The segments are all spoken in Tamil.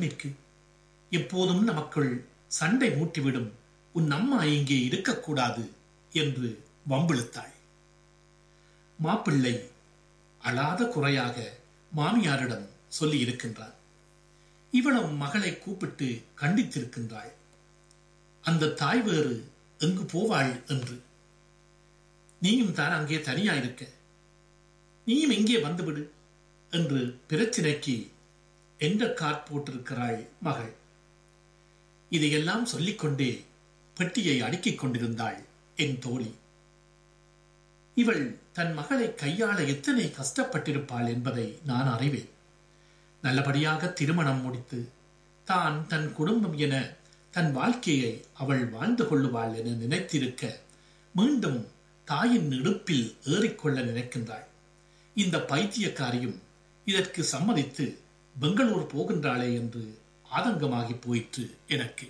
பெண்ணிற்கு எப்போதும் நமக்குள் சண்டை மூட்டிவிடும் உன் அம்மா இங்கே இருக்கக்கூடாது என்று வம்பிழுத்தாள் மாப்பிள்ளை அழாத குறையாக மாமியாரிடம் சொல்லி இருக்கின்றார் இவளும் மகளை கூப்பிட்டு கண்டித்திருக்கின்றாள் அந்த தாய் வேறு எங்கு போவாள் என்று நீயும் தான் அங்கே தனியா இருக்க நீயும் இங்கே வந்துவிடு என்று பிரச்சினைக்கு என்ற கார் போட்டிருக்கிறாள் மகள் இதையெல்லாம் சொல்லிக்கொண்டே பெட்டியை அடுக்கிக் கொண்டிருந்தாள் என் தோழி இவள் தன் மகளை கையாள எத்தனை கஷ்டப்பட்டிருப்பாள் என்பதை நான் அறிவேன் நல்லபடியாக திருமணம் முடித்து தான் தன் குடும்பம் என தன் வாழ்க்கையை அவள் வாழ்ந்து கொள்ளுவாள் என நினைத்திருக்க மீண்டும் தாயின் இடுப்பில் ஏறிக்கொள்ள நினைக்கின்றாள் இந்த பைத்தியக்காரியும் இதற்கு சம்மதித்து பெங்களூர் போகின்றாளே என்று ஆதங்கமாகி போயிற்று எனக்கு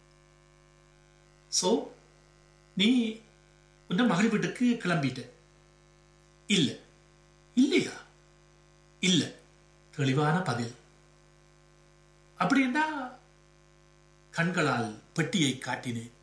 சோ நீ உன்ன மகள் வீட்டுக்கு கிளம்பிட்ட இல்ல இல்லையா இல்ல தெளிவான பதில் அப்படின்னா கண்களால் பெட்டியை காட்டினேன்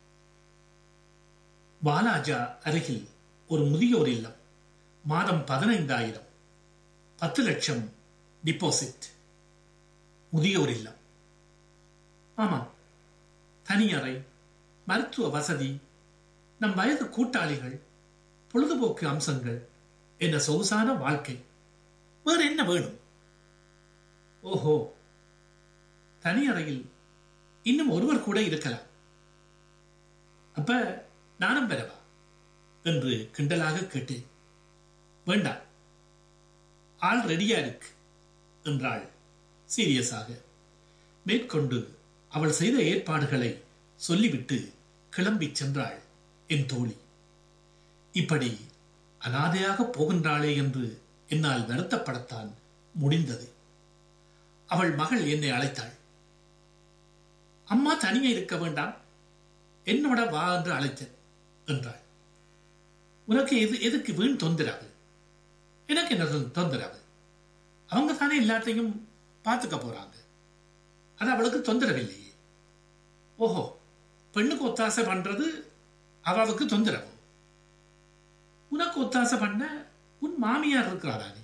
வாலாஜா அருகில் ஒரு முதியோர் இல்லம் மாதம் பதினைந்தாயிரம் பத்து லட்சம் டிபாசிட் முதியோர் இல்லம் ஆமாம் தனியறை மருத்துவ வசதி நம் வயது கூட்டாளிகள் பொழுதுபோக்கு அம்சங்கள் என்ற சொகுசான வாழ்க்கை வேற என்ன வேணும் ஓஹோ தனியறையில் இன்னும் ஒருவர் கூட இருக்கலாம் அப்ப நானும் பெறவா என்று கிண்டலாக கேட்டேன் வேண்டாம் ஆள் ரெடியா இருக்கு என்றாள் சீரியஸாக மேற்கொண்டு அவள் செய்த ஏற்பாடுகளை சொல்லிவிட்டு கிளம்பி சென்றாள் என் தோழி இப்படி அனாதையாக போகின்றாளே என்று என்னால் வருத்தப்படத்தான் முடிந்தது அவள் மகள் என்னை அழைத்தாள் அம்மா தனியே இருக்க வேண்டாம் என்னோட வா என்று அழைத்தேன் என்றாள் உனக்கு எது எதுக்கு வீண் தொந்தரவு எனக்கு என்ன தொ- தொந்தரவு அவங்க தானே எல்லாத்தையும் பார்த்துக்க போறாங்க அது அவளுக்கு தொந்தரவில்லையே ஓஹோ பெண்ணுக்கு ஒத்தாசை பண்றது அவளுக்கு தொந்தரவு உனக்கு ஒத்தாசை பண்ண உன் மாமியார் இருக்கிறாரானே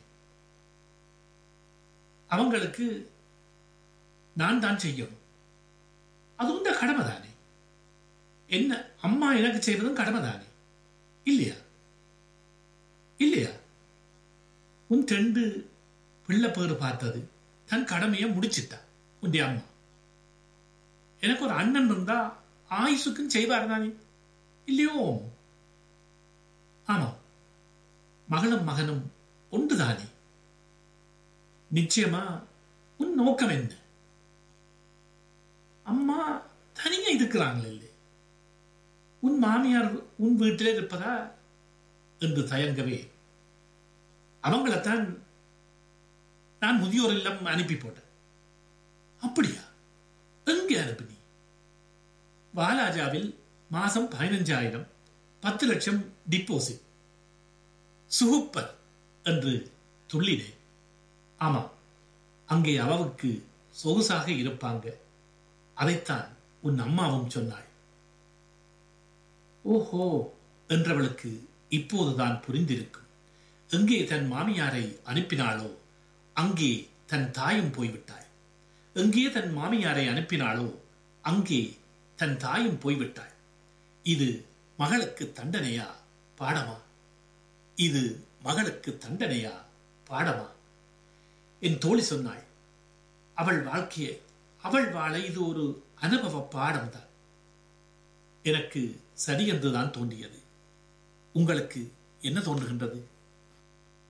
அவங்களுக்கு நான் தான் செய்யணும் அது உண்ட கடமை தானே என்ன அம்மா எனக்கு செய்வதும் கடமை தானே இல்லையா இல்லையா உன் ரெண்டு பிள்ளை பேரு பார்த்தது தன் கடமையை முடிச்சிட்டா உன்டைய அம்மா எனக்கு ஒரு அண்ணன் இருந்தா ஆயுசுக்கும் செய்வார் தானே இல்லையோ ஆமா மகளும் மகனும் ஒன்றுதானே நிச்சயமா உன் நோக்கம் என்ன அம்மா தனியா இருக்கிறாங்களே இல்லை உன் மாமியார் உன் வீட்டிலே இருப்பதா என்று தயங்கவே அவங்களைத்தான் நான் முதியோர் இல்லம் அனுப்பி போட்டேன் அப்படியா எங்கே அனுப்பினி வாலாஜாவில் மாசம் பதினஞ்சாயிரம் பத்து லட்சம் டிப்போசிட் சுகுப்பர் என்று துள்ளினேன் ஆமா அங்கே அவவுக்கு சொகுசாக இருப்பாங்க அதைத்தான் உன் அம்மாவும் சொன்னாள் ஓஹோ என்றவளுக்கு இப்போதுதான் புரிந்திருக்கும் எங்கே தன் மாமியாரை அனுப்பினாளோ அங்கே தன் தாயும் போய்விட்டாள் எங்கே தன் மாமியாரை அனுப்பினாளோ அங்கே தன் தாயும் போய்விட்டாள் இது மகளுக்கு தண்டனையா பாடமா இது மகளுக்கு தண்டனையா பாடமா என் தோழி சொன்னாள் அவள் வாழ்க்கையை அவள் வாழ இது ஒரு அனுபவ பாடம்தான் எனக்கு சரி என்றுதான் தோன்றியது உங்களுக்கு என்ன தோன்றுகின்றது